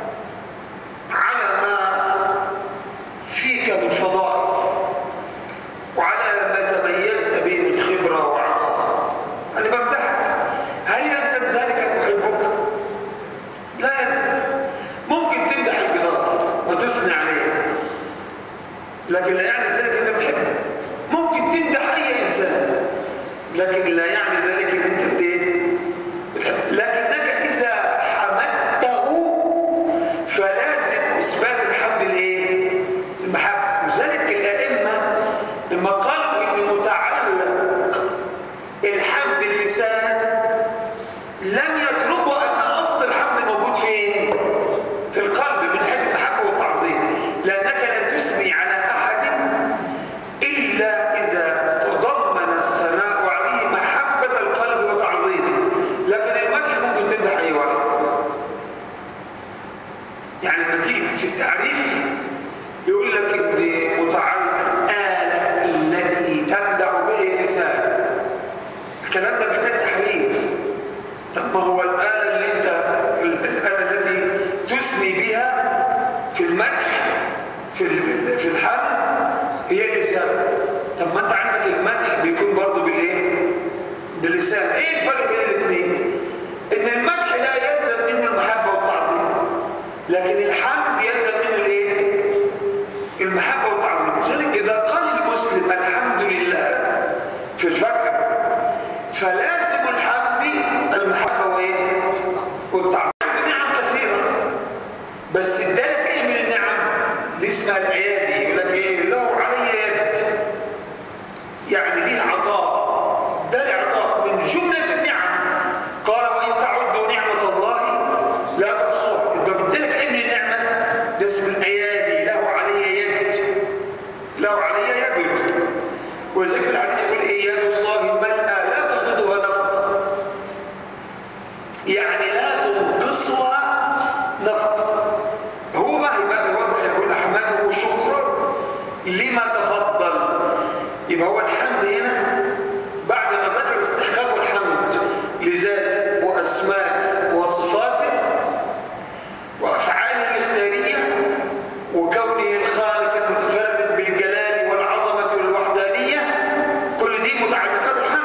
على ما فيك من فضائل وعلى ما تميزت به من خبرة وعطاء أنا بمدحك هل يلزم ذلك أن أحبك؟ لا يلزم ممكن تمدح الجدار وتثني عليه لكن لا يعني ذلك أنت بتحبه ممكن تمدح أي إنسان لكن لا يعني ذلك أن أنت إيه؟ بتحبه لكنك إذا حمدته فلازم إثبات الحمد الإيه؟ المحبة وذلك الأئمة لما قالوا إنه متعلق الحمد اللسان لم يتركوا أن أصل الحمد موجود فين؟ في القلب من حيث المحبة والتعظيم لأنك لا تثني على أحد إلا إذا تضمن الثناء عليه محبة القلب وتعظيمه لكن المدح ممكن تمدح أي واحد يعني لما تيجي في التعريف يقول لك ان متعلق الآلة التي تمدح به لسان الكلام ده محتاج تحرير طب ما هو الآلة اللي انت الآلة التي تثني بها في المدح في ال- في الحمد هي اللسان طب ما انت عندك المدح بيكون برضه بالايه؟ باللسان ايه الفرق بين الاثنين؟ ان المدح لا يلزم منه المحبة والتعظيم لكن الحمد يلزم منه الايه؟ المحبة والتعظيم لذلك إذا قال المسلم الحمد لله في الفتح فلازم الحمد المحبة وإيه؟ والتعظيم نعم كثيرة بس ادالك ايه من النعم؟ دي اسمها العيادي يقول لك ايه؟ له علي يد يعني ليه عطاء ده العطاء من جملة النعم قال وإن تعدوا نعمة الله لا تحصوها يبقى بدلك ايه من النعمة؟ ده اسم الأيادي له علي يد له علي يد وذلك الحديث يقول ايه يد الله ملأى لا تخذها نفقة يعني لا تنقصها نفقة هو ما هي بقى واضح يقول أحمده شكرا لما تفضل يبقى هو الحمد هنا بعد ما ذكر استحقاق الحمد لذاته وأسمائه وصفاته وأفعاله الاختيارية وكونه الخالق المتفرد بالجلال والعظمة والوحدانية كل دي متعلقات الحمد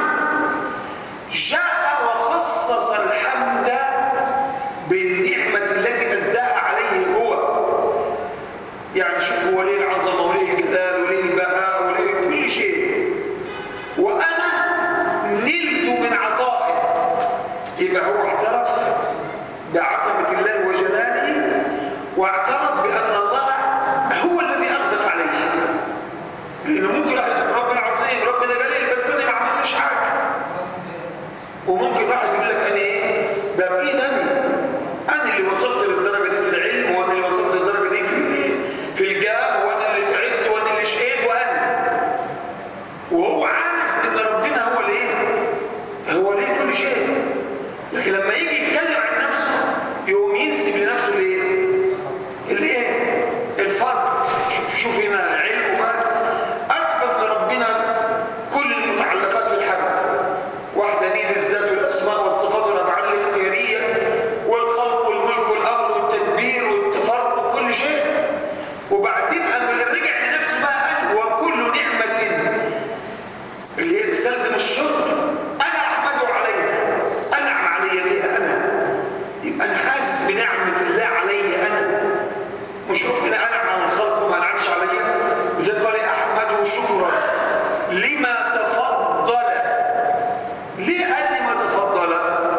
يبقى هو اعترف بعظمة الله وجلاله واعترف بأن الله هو الذي أغدق عليه لأنه ممكن واحد يقول ربنا عظيم ربنا جليل بس أنا ما عملناش حاجة وممكن واحد يقول لك أنا إيه ده بإيد أنا أنا اللي وصلت للدرجة دي في العلم وأنا اللي وصلت للدرجة دي في في الجاه وأنا اللي تعبت وأنا اللي شقيت وأنا وهو عارف إن ربنا هو اللي إيه هو ليه كل شيء لكن لما يجي يتكلم عن نفسه يقوم ينسب لنفسه الايه؟ الايه؟ الفضل شوف شوف هنا علمه بقى اثبت لربنا كل المتعلقات في الحمد وحدانيه الذات والاسماء والصفات والافعال الاختياريه والخلق والملك والامر والتدبير والتفرق وكل شيء وبعدين اما رجع لنفسه بقى قال وكل نعمه اللي هي تستلزم الشكر انا احمده عليها انعم علي بها انا يبقى انا حاسس بنعمه الله علي انا مش ربنا انعم على الخلق وما انعمش عليا وزي قال احمده شكرا لما تفضل ليه قال لما تفضل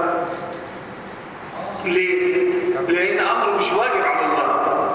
ليه لان امر مش واجب على الله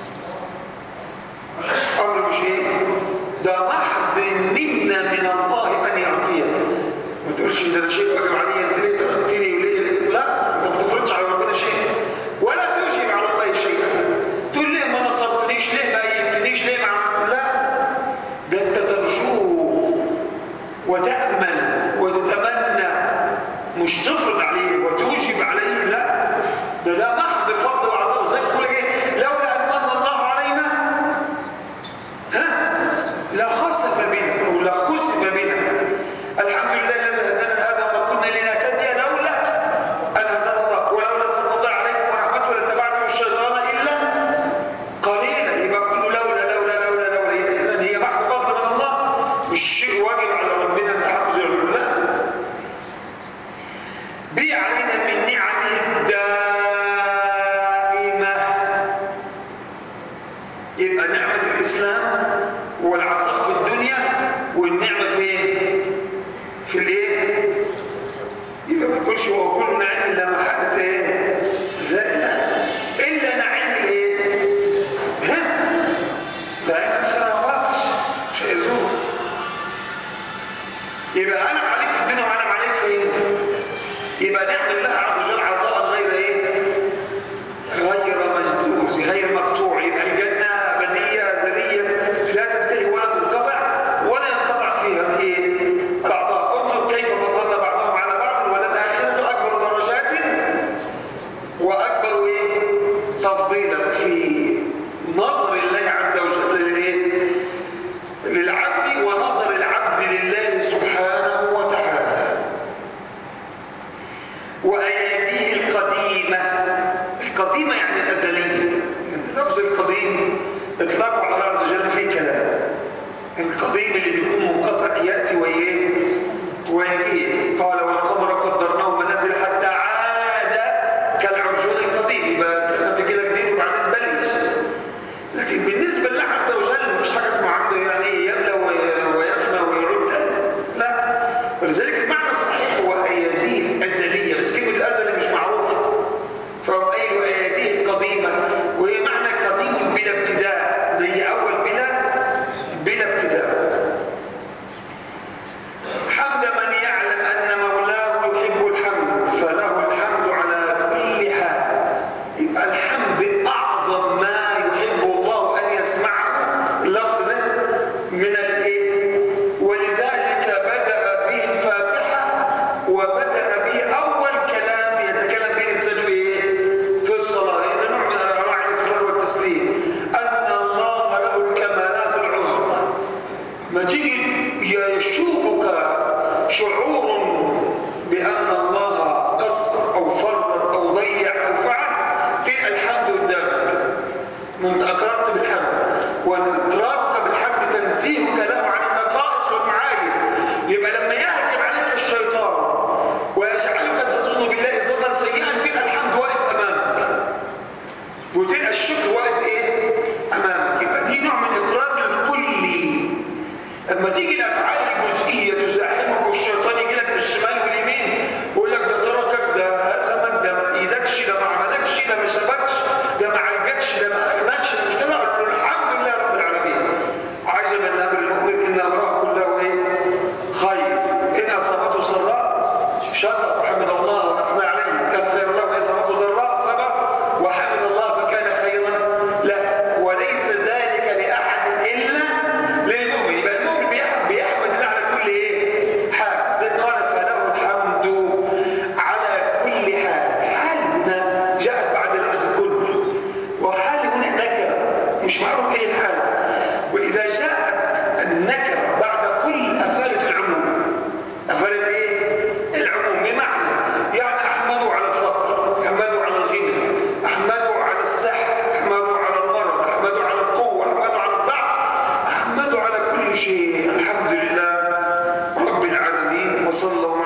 امر مش ايه ده محض منا من الله ان يعطيك ما تقولش ده انا شيء واجب علي انت ليه تركتني وليه لا انت ما تفرضش على ربنا شيء ولا توجب على الله شيئا تقول ليه ما نصرتنيش ليه ما ايدتنيش ليه ما عملت لا ده انت ترجوه وتامل وتتمنى مش تفرض عليه وتوجب عليه لا ده ده محض فضل وعطاء زي كل ايه لولا ان من الله علينا ها لا خسف بنا او لا خسف بنا الحمد لله الذي هدانا لهذا وما كنا لنهتدي لولا ان هدانا الله ولولا فضل الله عليكم ورحمته لاتبعتم الشيطان الا قليلا يبقى كله لولا لولا لولا لولا اذا هي محض فضل من الله مش شيء واجب على ربنا التحفظ يقول لا بي علينا من نعمه الدائمه يبقى نعمة الإسلام والعطاء في الدنيا والنعمة فين؟ في الإيه؟ يبقى ما تقولش هو كل نعيم إلا ما حدث إيه؟ زائلة إلا نعيم الإيه؟ ها؟ نعيم آخرها واقش مش هيزول يبقى أنا عليك في الدنيا وأنا عليك فين؟ يبقى نعم الله عز وجل عطاء غير إيه؟ غير مجزوز غير مقطوع يبقى الجنة أبدية أزلية لا تنتهي ولا تنقطع ولا ينقطع فيها الايه؟ العطاء انظر كيف فضلنا بعضهم على بعض وللآخرة أكبر درجات وأكبر إيه؟ تفضيلا في نظر الله عز وجل للإيه؟ للعبد ونظر العبد لله سبحانه وتعالى وأياديه القديمة القديمة يعني الأزلية لفظ القديم اطلاقه على الله عز وجل فيه كلام القديم اللي بيكون منقطع يأتي وإيه ويجيء قال والقمر قدرناه منازل حتى عاد كالعرجون القديم يبقى كان قبل كده جديد وبعدين بلش لكن بالنسبة لله عز وجل مفيش حاجة اسمها عنده يعني يملى وي- ويفنى ويعود تاني لا ولذلك المعنى الصحيح هو أياديه أزلية بس كلمة الأزلي مش معروفة فهو قايل أياديه القديمة وهي معنى قديم بلا ابتداء زي أول بلا بلا ابتداء حمد من يعلم أن مولاه يحب الحمد فله الحمد على كل حال يبقى الحمد أعظم ما يحب الله أن يسمعه اللفظ ده من الإيه ولذلك بدأ به الفاتحة وبدأ به أول كلام يتكلم به الإنسان في إيه؟ في الصلاة هذا نوع من أنواع الإكرار والتسليم أن الله له الكمالات العظمى ما تيجي يشوبك شعور بأن الله قصر أو فرط أو ضيع أو فعل تلقى الحمد قدامك ما انت أقررت بالحمد وإقرارك بالحمد تنزيهك له عن النقائص والمعايب يبقى لما يهجم عليك الشيطان ويجعلك تظن بالله ظنا سيئا تلقى الحمد واقف أمامك وتلقى الشكر واقف ايه امامك يبقى دي نوع من اقرار الكلي لما تيجي الافعال الجزئيه تزاحمك والشيطان يجي لك من الشمال واليمين ويقول لك ده تركك ده شكر وحمد الله واثنى عليه كان خيرا له واصابته ضراء صبر وحمد الله فكان خيرا له وليس ذلك لاحد الا للمؤمن يبقى المؤمن بيحمد بيحمد الله على كل ايه؟ حال قال فله الحمد على كل حال حال هنا جاءت بعد لفظ كل وحال هنا نكره مش معروف ايه الحال واذا جاءت النكره بعد كل افادت العموم افادت ايه؟ العموم بمعنى يعني احمده على الفقر احمده على الغنى احمده على الصحه احمده على المرض احمده على القوه احمده على الضعف احمده على كل شيء الحمد لله رب العالمين وصلى الله